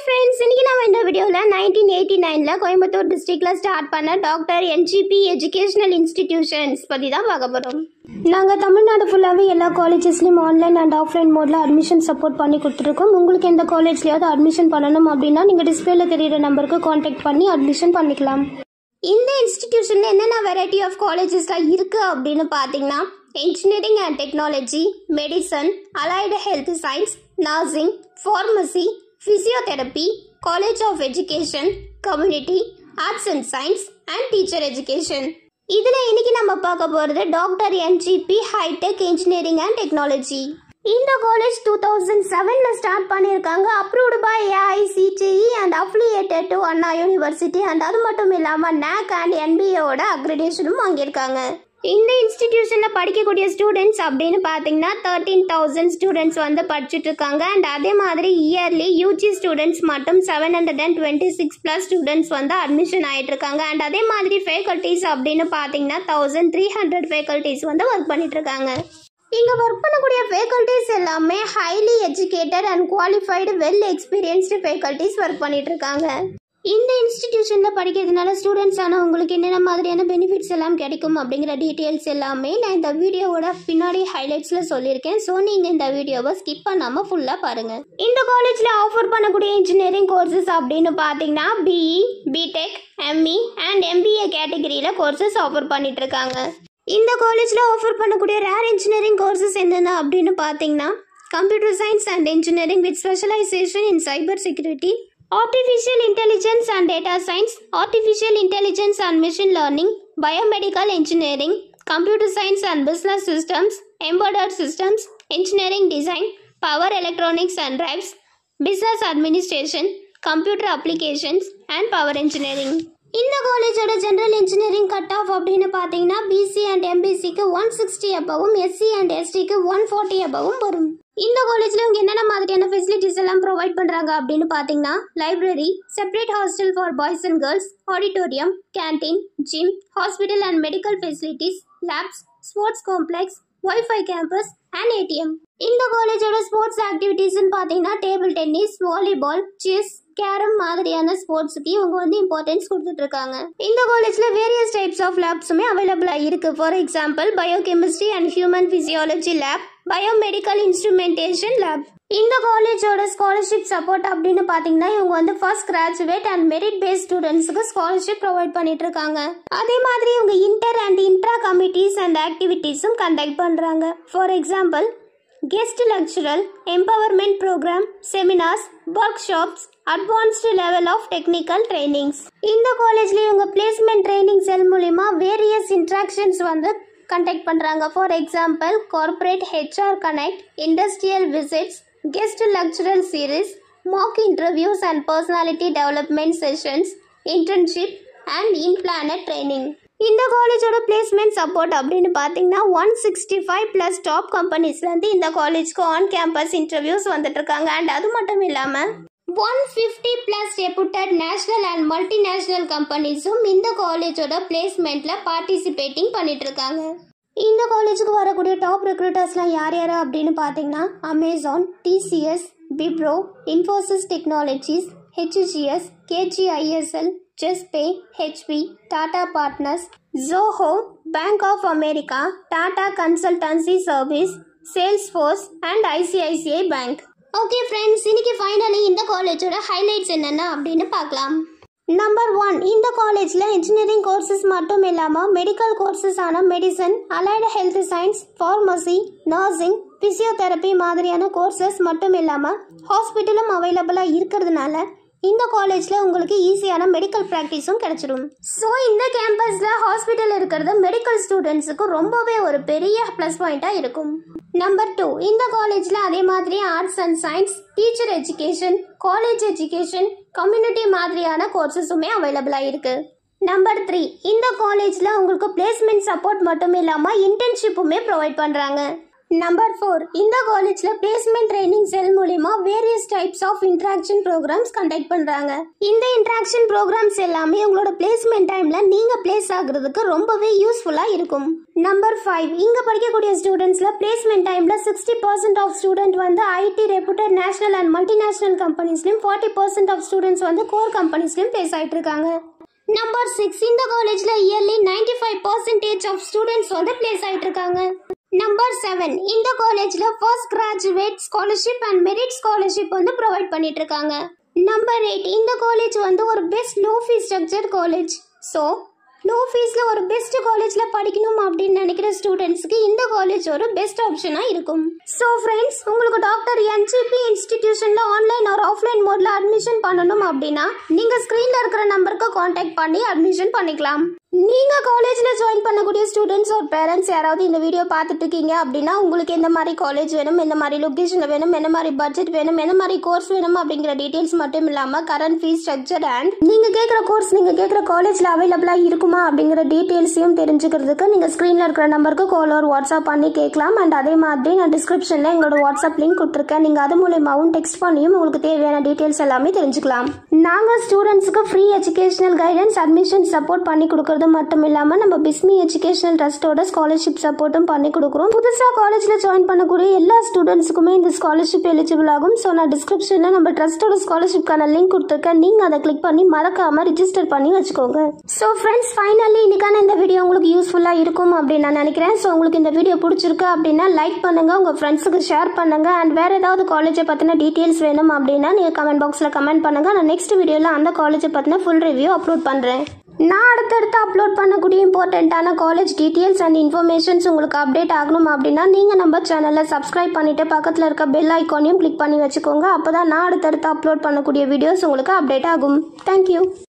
Friends இன்னைக்கு நம்ம இந்த வீடியோவில் நைன்டீன் எயிட்டி நைனில் கோயம்புத்தூர் டிஸ்ட்ரிக்டில் ஸ்டார்ட் பண்ண டாக்டர் என்ஜிபி எஜுகேஷனல் இன்ஸ்டிடியூஷன்ஸ் பற்றி தான் பார்க்க போகிறோம் நாங்கள் தமிழ்நாடு ஃபுல்லாகவே எல்லா காலேஜஸ்லையும் ஆன்லைன் அண்ட் ஆஃப்லைன் மோடில் அட்மிஷன் சப்போர்ட் பண்ணி கொடுத்துருக்கோம் உங்களுக்கு எந்த காலேஜ்லையாவது அட்மிஷன் பண்ணணும் அப்படின்னா நீங்கள் டிஸ்பிளேல தெரியிற நம்பருக்கு காண்டாக்ட் பண்ணி அட்மிஷன் பண்ணிக்கலாம் இந்த இன்ஸ்டிடியூஷனில் என்னென்ன வெரைட்டி ஆஃப் காலேஜஸ்லாம் இருக்குது அப்படின்னு பார்த்தீங்கன்னா engineering and technology medicine allied health science nursing pharmacy physiotherapy college of education community arts and science and teacher education இதில் இன்னைக்கு நம்ம பார்க்க போகிறது doctor NGP hitech engineering and technology இந்த காலேஜ் டூ தௌசண்ட் செவனில் ஸ்டார்ட் பண்ணியிருக்காங்க approved by AICTE and affiliated to Anna University and அது மட்டும் இல்லாமல் நேக் அண்ட் என்பிஏவோட அக்ரிடேஷனும் வாங்கியிருக்காங்க இந்த இன்ஸ்டிடியூஷனில் படிக்கக்கூடிய ஸ்டூடெண்ட்ஸ் அப்படின்னு பார்த்தீங்கன்னா தேர்ட்டீன் தௌசண்ட் ஸ்டூடெண்ட்ஸ் வந்து படிச்சுட்டு இருக்காங்க அண்ட் அதே மாதிரி இயர்லி யூஜி ஸ்டூடெண்ட்ஸ் மட்டும் seven hundred and twenty six plus students வந்து அட்மிஷன் ஆகிட்டு இருக்காங்க அண்ட் அதே மாதிரி ஃபேக்கல்ட்டிஸ் அப்படின்னு பார்த்தீங்கன்னா தௌசண்ட் த்ரீ ஹண்ட்ரட் ஃபேக்கல்ட்டிஸ் வந்து ஒர்க் பண்ணிட்டு இருக்காங்க இங்கே ஒர்க் பண்ணக்கூடிய ஃபேக்கல்ட்டிஸ் எல்லாமே highly educated and qualified well experienced faculties work பண்ணிட்டு இருக்காங்க இந்த இன்ஸ்டிடியூஷனில் படிக்கிறதுனால ஸ்டூடெண்ட்ஸ் ஆனால் உங்களுக்கு என்னென்ன மாதிரியான பெனிஃபிட்ஸ் எல்லாம் கிடைக்கும் அப்படிங்கிற டீட்டெயில்ஸ் எல்லாமே நான் இந்த வீடியோவோட பின்னாடி ஹைலைட்ஸில் சொல்லியிருக்கேன் ஸோ நீங்கள் இந்த வீடியோவை ஸ்கிப் பண்ணாமல் ஃபுல்லாக பாருங்கள் இந்த காலேஜில் ஆஃபர் பண்ணக்கூடிய இன்ஜினியரிங் கோர்சஸ் அப்படின்னு பார்த்தீங்கன்னா BE BTech ME and MBA கேட்டகரியில் கோர்சஸ் ஆஃபர் பண்ணிட்டு இருக்காங்க இந்த காலேஜில் ஆஃபர் பண்ணக்கூடிய ரேர் இன்ஜினியரிங் கோர்சஸ் என்னென்ன அப்படின்னு பார்த்தீங்கன்னா computer science and engineering with specialization in cyber security Artificial Intelligence and Data Science, Artificial Intelligence and Machine Learning, Biomedical Engineering, Computer Science and Business Systems, Embedded Systems, Engineering Design, Power Electronics and Drives, Business Administration, Computer Applications and Power Engineering. இந்த காலேஜோட general engineering cut off அப்படின்னு பார்த்தீங்கன்னா BC and எம்பிசிக்கு one sixty அபவும் SC and எஸ்டிக்கு one forty அபவும் வரும் இந்த காலேஜில் இவங்க என்னென்ன மாதிரியான ஃபெசிலிட்டிஸ் எல்லாம் ப்ரொவைட் பண்ணுறாங்க அப்படின்னு பார்த்தீங்கன்னா library separate hostel for boys and girls auditorium canteen gym hospital and medical facilities labs sports complex wifi campus and ATM இந்த காலேஜோட ஸ்போர்ட்ஸ் ஆக்டிவிட்டீஸ்னு பார்த்தீங்கன்னா table tennis volleyball chess carrom மாதிரியான ஸ்போர்ட்ஸுக்கு இவங்க வந்து இம்பார்ட்டன்ஸ் கொடுத்துட்டு இருக்காங்க இந்த காலேஜ்ல வேரியஸ் டைப்ஸ் ஆஃப் லேப்ஸுமே அவைலபிளா இருக்கு for example biochemistry and human physiology lab biomedical instrumentation lab இந்த காலேஜோட ஸ்காலர்ஷிப் சப்போர்ட் அப்படின்னு பார்த்தீங்கன்னா இவங்க வந்து first graduate and merit based ஸ்டூடெண்ட்ஸுக்கு ஸ்காலர்ஷிப் ப்ரொவைட் பண்ணிட்டு இருக்காங்க அதே மாதிரி இவங்க inter and intra committees and ஆக்டிவிட்டீஸும் கண்டக்ட் பண்ணுறாங்க for example guest lecture empowerment program seminars workshops advanced level of technical trainings இந்த காலேஜ்ல இவங்க பிளேஸ்மெண்ட் ட்ரைனிங் செல் மூலிமா வேரியஸ் இன்ட்ராக்ஷன்ஸ் வந்து கண்டக்ட் பண்ணுறாங்க for example corporate HR connect industrial visits guest lecture series mock interviews and personality development sessions internship and in plant training இந்த காலேஜோட placement support அப்படின்னு பார்த்தீங்கன்னா one sixty five plus top கம்பெனிஸ்லேருந்து இந்த காலேஜ்க்கு on campus interviews வந்துட்டு இருக்காங்க and அது மட்டும் இல்லாமல் one fifty plus reputed national and multinational கம்பெனிஸும் இந்த காலேஜோட பிளேஸ்மெண்ட்டில் பார்ட்டிசிபேட்டிங் பண்ணிட்டு இருக்காங்க இந்த காலேஜுக்கு வரக்கூடிய டாப் ரெக்ரூட்டர்ஸ்லாம் யார் யார் அப்படின்னு பார்த்தீங்கன்னா Amazon TCS Wipro Infosys technologies HGS KGISL ஜெஸ்பே HP Tata partners Zoho bank of America Tata consultancy service Salesforce and ICICI bank okay friends இன்னைக்கு ஃபைனலி இந்த காலேஜோட ஹைலைட்ஸ் என்னென்ன அப்படின்னு பார்க்கலாம் நம்பர் ஒன் இந்த காலேஜில் இன்ஜினியரிங் கோர்சஸ் மட்டும் இல்லாமல் மெடிக்கல் கோர்சஸான medicine allied health science pharmacy nursing physiotherapy மாதிரியான கோர்சஸ் மட்டும் இல்லாமல் ஹாஸ்பிட்டலும் அவைலபிளாக இருக்கிறதுனால இந்த காலேஜில் உங்களுக்கு ஈஸியான மெடிக்கல் ப்ராக்டிஸும் கிடைச்சிடும் ஸோ இந்த கேம்பஸில் ஹாஸ்பிட்டல் இருக்கிறது மெடிக்கல் ஸ்டூடெண்ட்ஸுக்கு ரொம்பவே ஒரு பெரிய ப்ளஸ் பாயிண்ட்டாக இருக்கும் நம்பர் டூ இந்த காலேஜில் அதே மாதிரி arts and science teacher education college education community மாதிரியான கோர்சஸுமே அவைலபிளாக இருக்கு நம்பர் த்ரீ இந்த காலேஜில் உங்களுக்கு பிளேஸ்மெண்ட் சப்போர்ட் மட்டும் இல்லாமல் இன்டர்ன்ஷிப்புமே ப்ரொவைட் பண்ணுறாங்க நம்பர் ஃபோர் இந்த காலேஜ்ல பிளேஸ்மெண்ட் ட்ரைனிங் செல் மூலியமா various types of interaction programs conduct பண்றாங்க இந்த இன்ட்ராக்ஷன் ப்ரோக்ராம்ஸ் எல்லாமே உங்களோட பிளேஸ்மெண்ட் டைம்ல நீங்க பிளேஸ் ஆகுறதுக்கு ரொம்பவே யூஸ்ஃபுல்லா இருக்கும் நம்பர் ஃபைவ் இங்க படிக்கக்கூடிய ஸ்டூடெண்ட்ஸ்ல பிளேஸ்மெண்ட் டைம்ல சிக்ஸ்டி பர்சன்ட் ஆஃப் ஸ்டூடெண்ட் வந்து IT reputed national and multinational கம்பெனிஸ்லயும் ஃபார்ட்டி பர்சன்ட் ஆஃப் ஸ்டூடெண்ட்ஸ் வந்து கோர் கம்பெனிஸ்லயும் பிளேஸ் ஆயிட்டு இருக்காங்க நம்பர் சிக்ஸ் இந்த காலேஜ்ல yearly ninety five percentage of students வந்து பிளேஸ் ஆயிட்டு இருக்காங்க நம்பர் செவன் இந்த காலேஜ்ல first graduate scholarship and merit scholarship வந்து ப்ரொவைட் பண்ணிட்டு இருக்காங்க நம்பர் எயிட் இந்த காலேஜ் வந்து ஒரு best low fees structure college so low ஃபீஸில் ஒரு பெஸ்ட் காலேஜில் படிக்கணும் அப்படின்னு நினைக்கிற ஸ்டூடெண்ட்ஸ்க்கு இந்த காலேஜ் ஒரு பெஸ்ட் ஆப்ஷனாக இருக்கும் ஸோ ஃப்ரெண்ட்ஸ் உங்களுக்கு டாக்டர் என்ஜிபி இன்ஸ்டிடியூஷனில் ஆன்லைன் ஒரு ஆஃப்லைன் மோடில் அட்மிஷன் பண்ணணும் அப்படின்னா நீங்கள் ஸ்க்ரீனில் இருக்கிற நம்பருக்கு காண்டாக்ட் பண்ணி அட்மிஷன் பண்ணிக்கலாம் நீங்கள் காலேஜில் ஜாயின் பண்ணக்கூடிய ஸ்டூடெண்ட்ஸ் ஒரு பேரண்ட்ஸ் யாராவது இந்த வீடியோ பார்த்துட்டு இருக்கீங்க அப்படின்னா உங்களுக்கு எந்த மாதிரி காலேஜ் வேணும் எந்த மாதிரி லொக்கேஷனில் வேணும் என்ன மாதிரி பட்ஜெட் வேணும் என்ன மாதிரி கோர்ஸ் வேணும் அப்படிங்கிற டீட்டெயில்ஸ் மட்டும் இல்லாமல் கரண்ட் ஃபீஸ் ஸ்ட்ரக்சர் அண்ட் நீங்கள் கேட்குற கோர்ஸ் நீங்கள் கேட்குற காலேஜில் அவைலபிளாக இருக்குமா அப்படிங்கிற டீட்டெயில்ஸையும் தெரிஞ்சுக்கிறதுக்கு நீங்கள் ஸ்க்ரீனில் இருக்கிற நம்பருக்கு கால் ஒரு வாட்ஸ்அப் பண்ணி கேட்கலாம் அண்ட் அதே மாதிரி நான் டிஸ்கிரிப்ஷனில் எங்களோட வாட்ஸ்அப் லிங்க் கொடுத்துருக்கேன் நீங்கள் அது மூலியமாகவும் டெக்ஸ்ட் பண்ணியும் உங்களுக்கு தேவையான டீட்டெயில்ஸ் எல்லாமே தெரிஞ்சுக்கலாம் நாங்கள் ஸ்டூடெண்ட்ஸுக்கு free educational guidance admission support பண்ணி கொடுக்கறது மட்டும் இல்லாமல் நம்ம பிஸ்மி எஜுகேஷனல் ட்ரஸ்ட்டோட ஸ்காலர்ஷிப் சப்போர்ட்டும் பண்ணி கொடுக்குறோம் புதுசாக காலேஜில் ஜாயின் பண்ணக்கூடிய எல்லா ஸ்டூடெண்ட்ஸுக்குமே இந்த ஸ்காலர்ஷிப் எலிஜிபிள் ஆகும் ஸோ நான் டிஸ்கிரிப்ஷனில் நம்ம ட்ரஸ்ட்டோட ஸ்காலர்ஷிப்க்கான லிங்க் கொடுத்துருக்கேன் நீங்கள் அதை கிளிக் பண்ணி மறக்காமல் ரிஜிஸ்டர் பண்ணி வச்சுக்கோங்க ஸோ ஃப்ரெண்ட்ஸ் ஃபைனலி இன்னைக்கான இந்த வீடியோ உங்களுக்கு யூஸ்ஃபுல்லாக இருக்கும் அப்படின்னு நான் நினைக்கிறேன் ஸோ உங்களுக்கு இந்த வீடியோ பிடிச்சிருக்கு அப்படின்னா லைக் பண்ணுங்கள் உங்கள் ஃப்ரெண்ட்ஸுக்கு ஷேர் பண்ணுங்கள் அண்ட் வேறு ஏதாவது காலேஜை பற்றின டீட்டெயில்ஸ் வேணும் அப்படின்னா நீங்கள் கமெண்ட் பாக்ஸில் கமெண்ட் பண்ணுங்கள் நான் நெக்ஸ்ட் வீடியோவில் அந்த காலேஜை பற்றின ஃபுல் ரிவ்யூ அப்லோட் பண்ணுறேன் நான் அடுத்தடுத்து அப்லோட் பண்ணக்கூடிய இம்பார்ட்டண்ட்டான காலேஜ் டீட்டெயில்ஸ் அண்ட் இன்ஃபர்மேஷன்ஸ் உங்களுக்கு அப்டேட் ஆகணும் அப்படின்னா நீங்கள் நம்ம சேனலை சப்ஸ்கிரைப் பண்ணிவிட்டு பக்கத்தில் இருக்க பெல் ஐக்கானையும் கிளிக் பண்ணி வச்சுக்கோங்க அப்போ தான் நான் அடுத்தடுத்து அப்லோட் பண்ணக்கூடிய வீடியோஸ் உங்களுக்கு அப்டேட் ஆகும் தேங்க்யூ